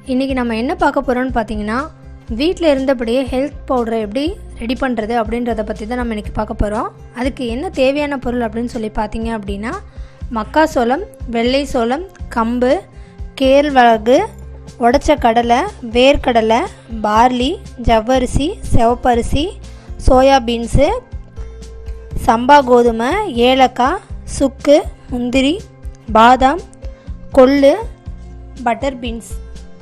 இன்றைக்கி நம்ம என்ன பார்க்க போகிறோம்னு பார்த்தீங்கன்னா வீட்டில் இருந்தபடியே ஹெல்த் பவுடரை எப்படி ரெடி பண்ணுறது அப்படின்றத பற்றி தான் நம்ம இன்றைக்கி பார்க்க போகிறோம் அதுக்கு என்ன தேவையான பொருள் அப்படின்னு சொல்லி பார்த்தீங்க அப்படின்னா மக்காசோளம் வெள்ளை சோளம் கம்பு கேழ்வரகு உடச்ச கடலை வேர்க்கடலை பார்லி ஜவ்வரிசி சிவப்பரிசி சோயா பீன்ஸு சம்பா கோதுமை ஏலக்காய் சுக்கு முந்திரி பாதாம் கொள்ளு பட்டர் பீன்ஸ்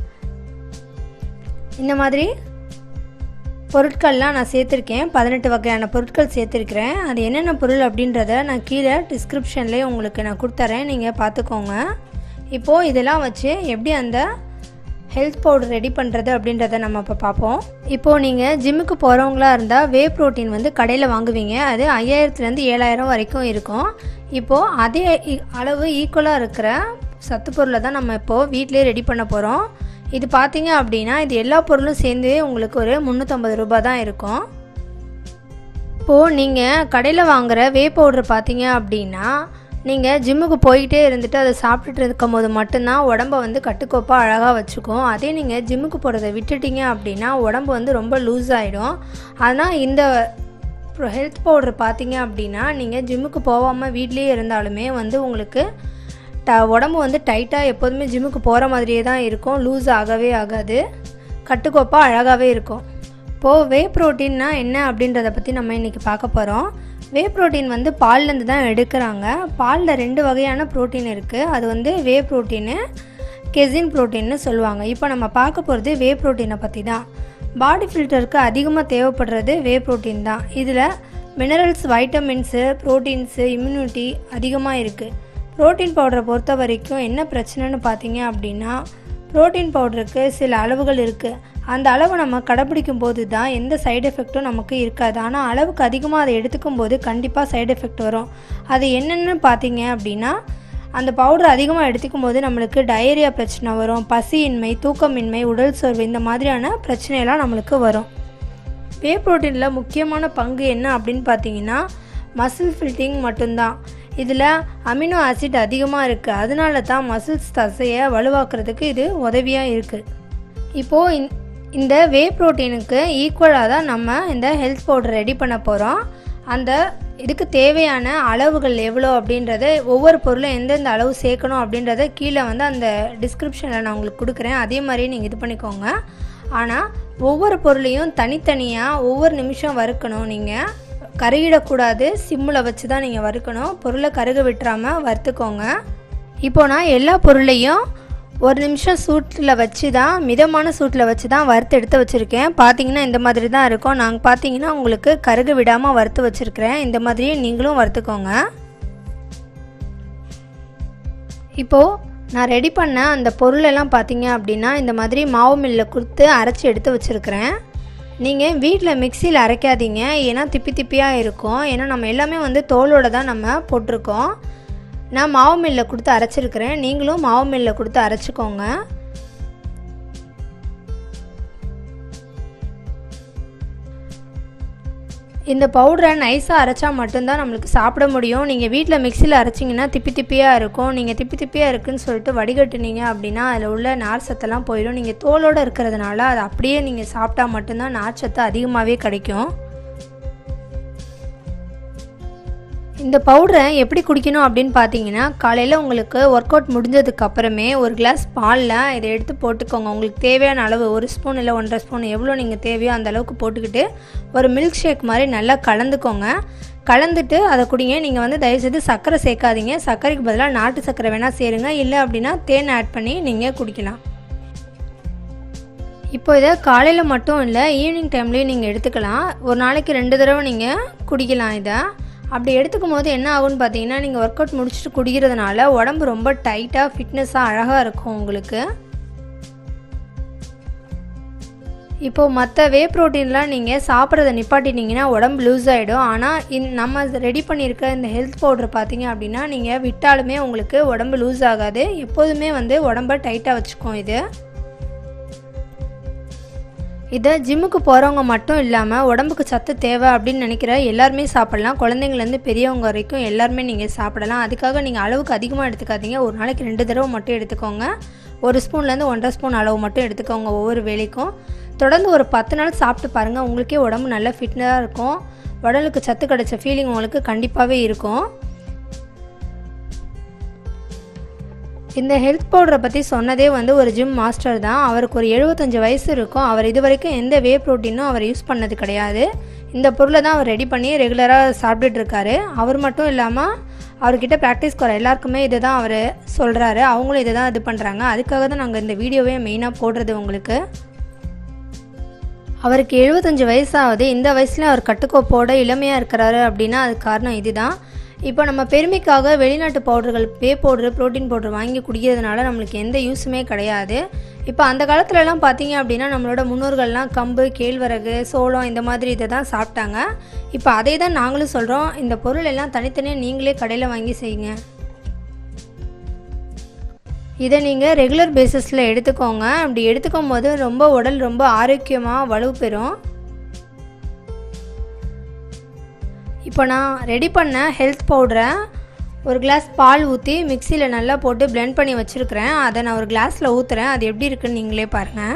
இந்த மாதிரி பொருட்கள்லாம் நான் சேர்த்துருக்கேன் பதினெட்டு வகையான பொருட்கள் சேர்த்துருக்கிறேன் அது என்னென்ன பொருள் அப்படின்றத நான் கீழே டிஸ்கிரிப்ஷன்லேயே உங்களுக்கு நான் கொடுத்துறேன் நீங்கள் பார்த்துக்கோங்க இப்போது இதெல்லாம் வச்சு எப்படி அந்த ஹெல்த் பவுடர் ரெடி பண்ணுறது அப்படின்றத நம்ம இப்போ பார்ப்போம் இப்போது நீங்கள் ஜிம்முக்கு போகிறவங்களா இருந்தால் வே ப்ரோட்டீன் வந்து கடையில் வாங்குவீங்க அது ஐயாயிரத்துலேருந்து ஏழாயிரம் வரைக்கும் இருக்கும் இப்போது அதே இ- அளவு ஈக்குவலாக இருக்கிற சத்து பொருளை தான் நம்ம இப்போது வீட்டிலே ரெடி பண்ண போகிறோம் இது பார்த்தீங்க அப்படின்னா இது எல்லா பொருளும் சேர்ந்து உங்களுக்கு ஒரு முந்நூற்றம்பது ரூபாய் தான் இருக்கும் இப்போது நீங்கள் கடையில் வாங்குற வே பவுடர் பார்த்தீங்க அப்படின்னா நீங்கள் ஜிம்முக்கு போயிட்டே இருந்துட்டு அதை சாப்பிட்டுட்டு இருக்கும் போது மட்டும்தான் உடம்ப வந்து கட்டுக்கோப்பாக அழகாக வச்சுக்கும் அதே நீங்கள் ஜிம்முக்கு போகிறத விட்டுட்டீங்க அப்படின்னா உடம்பு வந்து ரொம்ப லூஸ் ஆகிடும் ஆனால் இந்த ஹெல்த் பவுடர் பார்த்தீங்க அப்படின்னா நீங்கள் ஜிம்முக்கு போகாமல் வீட்லேயே இருந்தாலுமே வந்து உங்களுக்கு ட உடம்பு வந்து டைட்டாக எப்போதுமே ஜிம்முக்கு போகிற மாதிரியே தான் இருக்கும் லூஸ் ஆகவே ஆகாது கட்டுக்கோப்பாக அழகாகவே இருக்கும் இப்போது வே ப்ரோட்டீன்னா என்ன அப்படின்றத பற்றி நம்ம இன்றைக்கி பார்க்க போகிறோம் வே ப்ரோட்டீன் வந்து பால்லேருந்து தான் எடுக்கிறாங்க பாலில் ரெண்டு வகையான ப்ரோட்டீன் இருக்குது அது வந்து வே ப்ரோட்டீனு கெசின் ப்ரோட்டீன்னு சொல்லுவாங்க இப்போ நம்ம பார்க்க போகிறது வே ப்ரோட்டீனை பற்றி தான் பாடி ஃபில்டருக்கு அதிகமாக தேவைப்படுறது வே ப்ரோட்டீன் தான் இதில் மினரல்ஸ் வைட்டமின்ஸு ப்ரோட்டீன்ஸு இம்யூனிட்டி அதிகமாக இருக்குது புரோட்டீன் பவுடரை பொறுத்த வரைக்கும் என்ன பிரச்சனைன்னு பார்த்தீங்க அப்படின்னா புரோட்டீன் பவுடருக்கு சில அளவுகள் இருக்குது அந்த அளவை நம்ம கடைப்பிடிக்கும் போது தான் எந்த சைடு எஃபெக்ட்டும் நமக்கு இருக்காது ஆனால் அளவுக்கு அதிகமாக அதை எடுத்துக்கும் போது கண்டிப்பாக சைடு எஃபெக்ட் வரும் அது என்னென்னு பார்த்தீங்க அப்படின்னா அந்த பவுடர் அதிகமாக எடுத்துக்கும் போது நம்மளுக்கு டயரியா பிரச்சனை வரும் பசியின்மை தூக்கமின்மை உடல் சோர்வு இந்த மாதிரியான பிரச்சனையெல்லாம் நம்மளுக்கு வரும் வே ப்ரோட்டீனில் முக்கியமான பங்கு என்ன அப்படின்னு பார்த்தீங்கன்னா மசில் ஃபில்டிங் மட்டும்தான் இதில் அமினோ ஆசிட் அதிகமாக இருக்குது அதனால தான் மசில்ஸ் தசையை வலுவாக்குறதுக்கு இது உதவியாக இருக்குது இப்போது இந்த- இந்த வே ப்ரோட்டீனுக்கு ஈக்குவலாக தான் நம்ம இந்த ஹெல்த் பவுடர் ரெடி பண்ண போகிறோம் அந்த இதுக்கு தேவையான அளவுகள் எவ்வளோ அப்படின்றத ஒவ்வொரு பொருளும் எந்தெந்த அளவு சேர்க்கணும் அப்படின்றத கீழே வந்து அந்த டிஸ்கிரிப்ஷனில் நான் உங்களுக்கு கொடுக்குறேன் அதே மாதிரியே நீங்கள் இது பண்ணிக்கோங்க ஆனால் ஒவ்வொரு பொருளையும் தனித்தனியாக ஒவ்வொரு நிமிஷம் வறுக்கணும் நீங்கள் கருகிடக்கூடாது சிம்மில் வச்சு தான் நீங்கள் வறுக்கணும் பொருளை கருக விட்டுறாமல் வறுத்துக்கோங்க இப்போ நான் எல்லா பொருளையும் ஒரு நிமிஷம் சூட்டில் வச்சு தான் மிதமான சூட்டில் வச்சு தான் வறுத்து எடுத்து வச்சுருக்கேன் பார்த்தீங்கன்னா இந்த மாதிரி தான் இருக்கும் நாங்கள் பார்த்தீங்கன்னா உங்களுக்கு கருக விடாமல் வறுத்து வச்சுருக்கிறேன் இந்த மாதிரியே நீங்களும் வறுத்துக்கோங்க இப்போது நான் ரெடி பண்ண அந்த பொருளெல்லாம் பார்த்தீங்க அப்படின்னா இந்த மாதிரி மாவு மில்லில் கொடுத்து அரைச்சி எடுத்து வச்சுருக்கிறேன் நீங்கள் வீட்டில் மிக்சியில் அரைக்காதீங்க ஏன்னா திப்பி திப்பியாக இருக்கும் ஏன்னா நம்ம எல்லாமே வந்து தோலோட தான் நம்ம போட்டிருக்கோம் நான் மாவு மில்லில் கொடுத்து அரைச்சிருக்கிறேன் நீங்களும் மாவு மில்லில் கொடுத்து அரைச்சிக்கோங்க இந்த பவுடரை நைஸாக அரைச்சா மட்டும்தான் நம்மளுக்கு சாப்பிட முடியும் நீங்கள் வீட்டில் மிக்சியில் அரைச்சிங்கன்னா திப்பி திப்பியாக இருக்கும் நீங்கள் திப்பி திப்பியாக இருக்குன்னு சொல்லிட்டு வடிகட்டுனீங்க அப்படின்னா அதில் உள்ள நார் சத்தெல்லாம் போயிடும் நீங்கள் தோலோடு இருக்கிறதுனால அது அப்படியே நீங்கள் சாப்பிட்டா மட்டும்தான் நார் சத்து அதிகமாகவே கிடைக்கும் இந்த பவுடரை எப்படி குடிக்கணும் அப்படின்னு பார்த்தீங்கன்னா காலையில் உங்களுக்கு ஒர்க் அவுட் முடிஞ்சதுக்கு அப்புறமே ஒரு கிளாஸ் பாலில் இதை எடுத்து போட்டுக்கோங்க உங்களுக்கு தேவையான அளவு ஒரு ஸ்பூன் இல்லை ஒன்றரை ஸ்பூன் எவ்வளோ நீங்கள் தேவையோ அந்த அளவுக்கு போட்டுக்கிட்டு ஒரு மில்க் ஷேக் மாதிரி நல்லா கலந்துக்கோங்க கலந்துட்டு அதை குடிங்க நீங்கள் வந்து தயவுசெய்து சர்க்கரை சேர்க்காதீங்க சர்க்கரைக்கு பதிலாக நாட்டு சர்க்கரை வேணால் சேருங்க இல்லை அப்படின்னா தேன் ஆட் பண்ணி நீங்கள் குடிக்கலாம் இப்போ இதை காலையில் மட்டும் இல்லை ஈவினிங் டைம்லேயும் நீங்கள் எடுத்துக்கலாம் ஒரு நாளைக்கு ரெண்டு தடவை நீங்கள் குடிக்கலாம் இதை அப்படி எடுத்துக்கும் போது என்ன ஆகும்னு பார்த்தீங்கன்னா நீங்கள் ஒர்க் அவுட் முடிச்சுட்டு குடிக்கிறதுனால உடம்பு ரொம்ப டைட்டாக ஃபிட்னஸாக அழகாக இருக்கும் உங்களுக்கு இப்போது மற்ற வே ப்ரோட்டீன்லாம் நீங்கள் சாப்பிட்றத நிப்பாட்டினீங்கன்னா உடம்பு லூஸ் ஆகிடும் ஆனால் இந் நம்ம ரெடி பண்ணியிருக்க இந்த ஹெல்த் பவுடர் பார்த்தீங்க அப்படின்னா நீங்கள் விட்டாலுமே உங்களுக்கு உடம்பு லூஸ் ஆகாது எப்போதுமே வந்து உடம்ப டைட்டாக வச்சுக்கும் இது இதை ஜிம்முக்கு போகிறவங்க மட்டும் இல்லாமல் உடம்புக்கு சத்து தேவை அப்படின்னு நினைக்கிற எல்லாருமே சாப்பிடலாம் குழந்தைங்கலேருந்து பெரியவங்க வரைக்கும் எல்லாருமே நீங்கள் சாப்பிடலாம் அதுக்காக நீங்கள் அளவுக்கு அதிகமாக எடுத்துக்காதீங்க ஒரு நாளைக்கு ரெண்டு தடவை மட்டும் எடுத்துக்கோங்க ஒரு ஸ்பூன்லேருந்து ஒன்றரை ஸ்பூன் அளவு மட்டும் எடுத்துக்கோங்க ஒவ்வொரு வேலைக்கும் தொடர்ந்து ஒரு பத்து நாள் சாப்பிட்டு பாருங்கள் உங்களுக்கே உடம்பு நல்லா ஃபிட்னஸாக இருக்கும் உடலுக்கு சத்து கிடைச்ச ஃபீலிங் உங்களுக்கு கண்டிப்பாகவே இருக்கும் இந்த ஹெல்த் பவுடரை பற்றி சொன்னதே வந்து ஒரு ஜிம் மாஸ்டர் தான் அவருக்கு ஒரு எழுபத்தஞ்சு வயசு இருக்கும் அவர் இது வரைக்கும் எந்த வே ப்ரோட்டீனும் அவர் யூஸ் பண்ணது கிடையாது இந்த பொருளை தான் அவர் ரெடி பண்ணி ரெகுலராக சாப்பிட்டுட்டு இருக்காரு அவர் மட்டும் இல்லாமல் அவர்கிட்ட ப்ராக்டிஸ் வர எல்லாருக்குமே இதை தான் அவர் சொல்கிறாரு அவங்களும் இதை தான் இது பண்ணுறாங்க அதுக்காக தான் நாங்கள் இந்த வீடியோவே மெயினாக போடுறது உங்களுக்கு அவருக்கு எழுபத்தஞ்சு வயசாகுது இந்த வயசுல அவர் கட்டுக்கோப்போட இளமையாக இருக்கிறாரு அப்படின்னா அதுக்கு காரணம் இதுதான் இப்போ நம்ம பெருமைக்காக வெளிநாட்டு பவுடர்கள் பே பவுடரு ப்ரோட்டீன் பவுடர் வாங்கி குடிக்கிறதுனால நம்மளுக்கு எந்த யூஸுமே கிடையாது இப்போ அந்த காலத்துலலாம் பார்த்தீங்க அப்படின்னா நம்மளோட முன்னோர்கள்லாம் கம்பு கேழ்வரகு சோளம் இந்த மாதிரி இதை தான் சாப்பிட்டாங்க இப்போ அதே தான் நாங்களும் சொல்கிறோம் இந்த பொருள் எல்லாம் தனித்தனியாக நீங்களே கடையில் வாங்கி செய்யுங்க இதை நீங்கள் ரெகுலர் பேசிஸில் எடுத்துக்கோங்க அப்படி எடுத்துக்கும் போது ரொம்ப உடல் ரொம்ப ஆரோக்கியமாக வலு பெறும் இப்போ நான் ரெடி பண்ண ஹெல்த் பவுடரை ஒரு கிளாஸ் பால் ஊற்றி மிக்சியில் நல்லா போட்டு பிளெண்ட் பண்ணி வச்சுருக்கிறேன் அதை நான் ஒரு கிளாஸில் ஊற்றுறேன் அது எப்படி இருக்குன்னு நீங்களே பாருங்கள்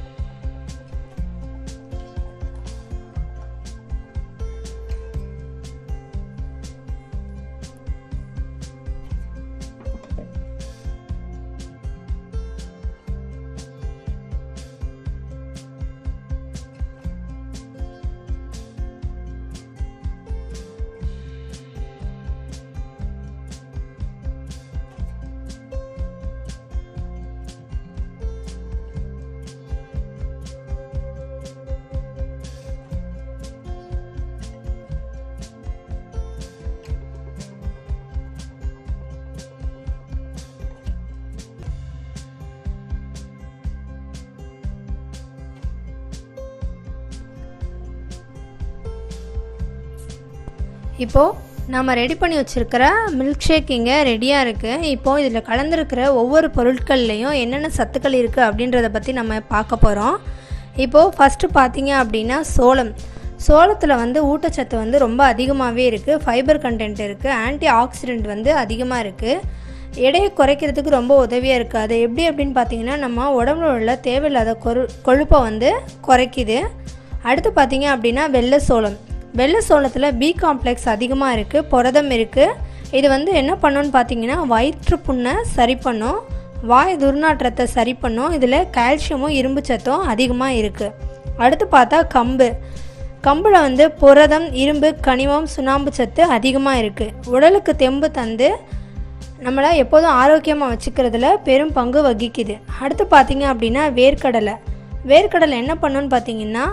இப்போது நம்ம ரெடி பண்ணி வச்சுருக்கிற மில்க் ஷேக் இங்கே ரெடியாக இருக்குது இப்போது இதில் கலந்துருக்கிற ஒவ்வொரு பொருட்கள்லையும் என்னென்ன சத்துக்கள் இருக்குது அப்படின்றத பற்றி நம்ம பார்க்க போகிறோம் இப்போது ஃபஸ்ட்டு பார்த்தீங்க அப்படின்னா சோளம் சோளத்தில் வந்து ஊட்டச்சத்து வந்து ரொம்ப அதிகமாகவே இருக்குது ஃபைபர் கண்டென்ட் இருக்குது ஆன்டி ஆக்சிடென்ட் வந்து அதிகமாக இருக்குது எடையை குறைக்கிறதுக்கு ரொம்ப உதவியாக இருக்குது அது எப்படி அப்படின்னு பார்த்தீங்கன்னா நம்ம உடம்புல உள்ள தேவையில்லாத கொரு கொழுப்பை வந்து குறைக்குது அடுத்து பார்த்தீங்க அப்படின்னா வெள்ளை சோளம் வெள்ளை சோளத்தில் பி காம்ப்ளெக்ஸ் அதிகமாக இருக்குது புரதம் இருக்குது இது வந்து என்ன பண்ணுன்னு பார்த்தீங்கன்னா வயிற்று புண்ணை சரி பண்ணும் வாய் துர்நாற்றத்தை சரி பண்ணும் இதில் கால்சியமும் இரும்பு சத்தும் அதிகமாக இருக்குது அடுத்து பார்த்தா கம்பு கம்பில் வந்து புரதம் இரும்பு கனிமம் சுண்ணாம்பு சத்து அதிகமாக இருக்குது உடலுக்கு தெம்பு தந்து நம்மளை எப்போதும் ஆரோக்கியமாக வச்சுக்கிறதுல பெரும் பங்கு வகிக்குது அடுத்து பார்த்தீங்க அப்படின்னா வேர்க்கடலை வேர்க்கடலை என்ன பண்ணுன்னு பார்த்தீங்கன்னா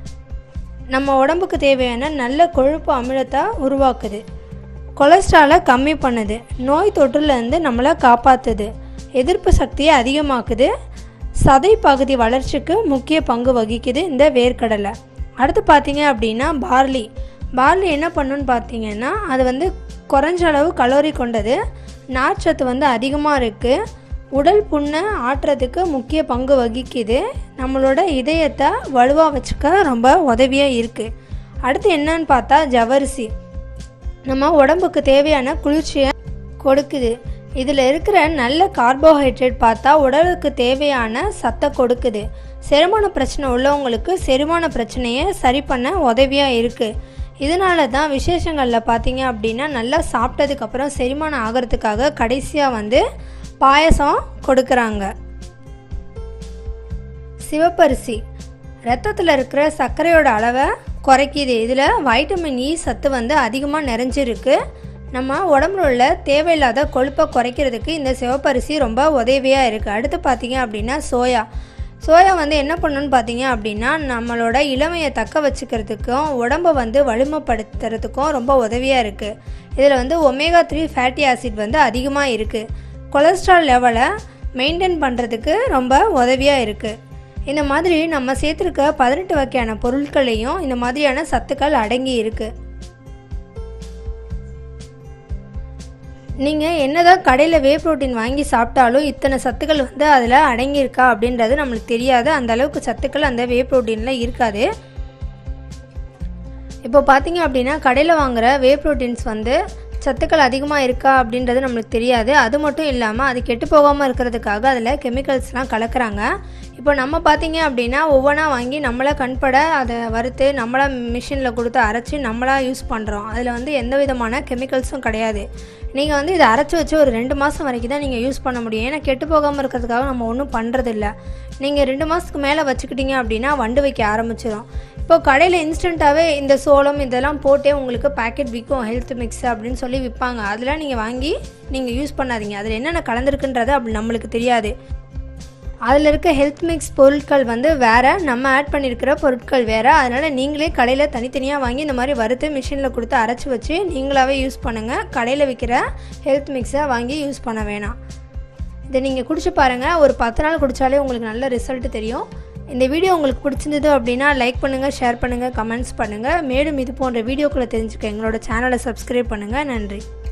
நம்ம உடம்புக்கு தேவையான நல்ல கொழுப்பு அமிலத்தை உருவாக்குது கொலஸ்ட்ராலை கம்மி பண்ணுது நோய் தொற்றுலேருந்து நம்மளை காப்பாற்றுது எதிர்ப்பு சக்தியை அதிகமாக்குது சதை பகுதி வளர்ச்சிக்கு முக்கிய பங்கு வகிக்குது இந்த வேர்க்கடலை அடுத்து பார்த்தீங்க அப்படின்னா பார்லி பார்லி என்ன பண்ணுன்னு பார்த்தீங்கன்னா அது வந்து குறைஞ்ச அளவு கலோரி கொண்டது நார்ச்சத்து வந்து அதிகமாக இருக்குது உடல் புண்ணை ஆட்டுறதுக்கு முக்கிய பங்கு வகிக்குது நம்மளோட இதயத்தை வலுவாக வச்சுக்க ரொம்ப உதவியாக இருக்குது அடுத்து என்னன்னு பார்த்தா ஜவரிசி நம்ம உடம்புக்கு தேவையான குளிர்ச்சியை கொடுக்குது இதில் இருக்கிற நல்ல கார்போஹைட்ரேட் பார்த்தா உடலுக்கு தேவையான சத்தை கொடுக்குது செரிமான பிரச்சனை உள்ளவங்களுக்கு செரிமான பிரச்சனையை சரி பண்ண உதவியாக இருக்குது இதனால தான் விசேஷங்களில் பார்த்தீங்க அப்படின்னா நல்லா சாப்பிட்டதுக்கப்புறம் செரிமானம் ஆகிறதுக்காக கடைசியாக வந்து பாயசம் கொடுக்குறாங்க சிவப்பரிசி ரத்தத்தில் இருக்கிற சர்க்கரையோட அளவை குறைக்கிது இதில் வைட்டமின் இ சத்து வந்து அதிகமாக நிறைஞ்சிருக்கு நம்ம உடம்புல உள்ள தேவையில்லாத கொழுப்பை குறைக்கிறதுக்கு இந்த சிவப்பரிசி ரொம்ப உதவியாக இருக்குது அடுத்து பார்த்தீங்க அப்படின்னா சோயா சோயா வந்து என்ன பண்ணுன்னு பார்த்தீங்க அப்படின்னா நம்மளோட இளமையை தக்க வச்சுக்கிறதுக்கும் உடம்பை வந்து வலிமைப்படுத்துறதுக்கும் ரொம்ப உதவியாக இருக்குது இதில் வந்து ஒமேகா த்ரீ ஃபேட்டி ஆசிட் வந்து அதிகமாக இருக்குது கொலஸ்ட்ரால் லெவலை மெயின்டைன் பண்ணுறதுக்கு ரொம்ப உதவியாக இருக்குது இந்த மாதிரி நம்ம சேர்த்துருக்க பதினெட்டு வகையான பொருட்களையும் இந்த மாதிரியான சத்துக்கள் அடங்கி இருக்குது நீங்கள் என்னதான் கடையில் வே ப்ரோட்டீன் வாங்கி சாப்பிட்டாலும் இத்தனை சத்துக்கள் வந்து அதில் அடங்கியிருக்கா அப்படின்றது நம்மளுக்கு தெரியாது அந்த அளவுக்கு சத்துக்கள் அந்த வே ப்ரோட்டீனில் இருக்காது இப்போ பார்த்தீங்க அப்படின்னா கடையில் வாங்குகிற வே ப்ரோட்டீன்ஸ் வந்து சத்துக்கள் அதிகமாக இருக்கா அப்படின்றது நம்மளுக்கு தெரியாது அது மட்டும் இல்லாமல் அது கெட்டு போகாமல் இருக்கிறதுக்காக அதில் கெமிக்கல்ஸ்லாம் கலக்கிறாங்க இப்போ நம்ம பார்த்தீங்க அப்படின்னா ஒவ்வொன்றா வாங்கி நம்மளா கண்பட அதை வறுத்து நம்மளா மிஷினில் கொடுத்து அரைச்சி நம்மளா யூஸ் பண்ணுறோம் அதில் வந்து எந்த விதமான கெமிக்கல்ஸும் கிடையாது நீங்கள் வந்து இதை அரைச்சி வச்சு ஒரு ரெண்டு மாதம் வரைக்கும் தான் நீங்கள் யூஸ் பண்ண முடியும் ஏன்னா கெட்டு போகாமல் இருக்கிறதுக்காக நம்ம ஒன்றும் பண்ணுறதில்ல நீங்கள் ரெண்டு மாதத்துக்கு மேலே வச்சுக்கிட்டீங்க அப்படின்னா வண்டு வைக்க ஆரம்பிச்சிடும் இப்போ கடையில் இன்ஸ்டண்ட்டாகவே இந்த சோளம் இதெல்லாம் போட்டே உங்களுக்கு பேக்கெட் விற்கும் ஹெல்த் மிக்ஸ் அப்படின்னு சொல்லி விற்பாங்க அதெல்லாம் நீங்கள் வாங்கி நீங்கள் யூஸ் பண்ணாதீங்க அதில் என்னென்ன கலந்துருக்குன்றது அப்படி நம்மளுக்கு தெரியாது அதில் இருக்க ஹெல்த் மிக்ஸ் பொருட்கள் வந்து வேறு நம்ம ஆட் பண்ணியிருக்கிற பொருட்கள் வேறு அதனால் நீங்களே கடையில் தனித்தனியாக வாங்கி இந்த மாதிரி வறுத்து மிஷினில் கொடுத்து அரைச்சி வச்சு நீங்களாகவே யூஸ் பண்ணுங்கள் கடையில் விற்கிற ஹெல்த் மிக்ஸை வாங்கி யூஸ் பண்ண வேணாம் இதை நீங்கள் குடிச்சு பாருங்கள் ஒரு பத்து நாள் குடித்தாலே உங்களுக்கு நல்ல ரிசல்ட் தெரியும் இந்த வீடியோ உங்களுக்கு பிடிச்சிருந்தது அப்படின்னா லைக் பண்ணுங்கள் ஷேர் பண்ணுங்கள் கமெண்ட்ஸ் பண்ணுங்கள் மேலும் இது போன்ற வீடியோக்களை தெரிஞ்சுக்க எங்களோட சேனலை சப்ஸ்கிரைப் பண்ணுங்கள் நன்றி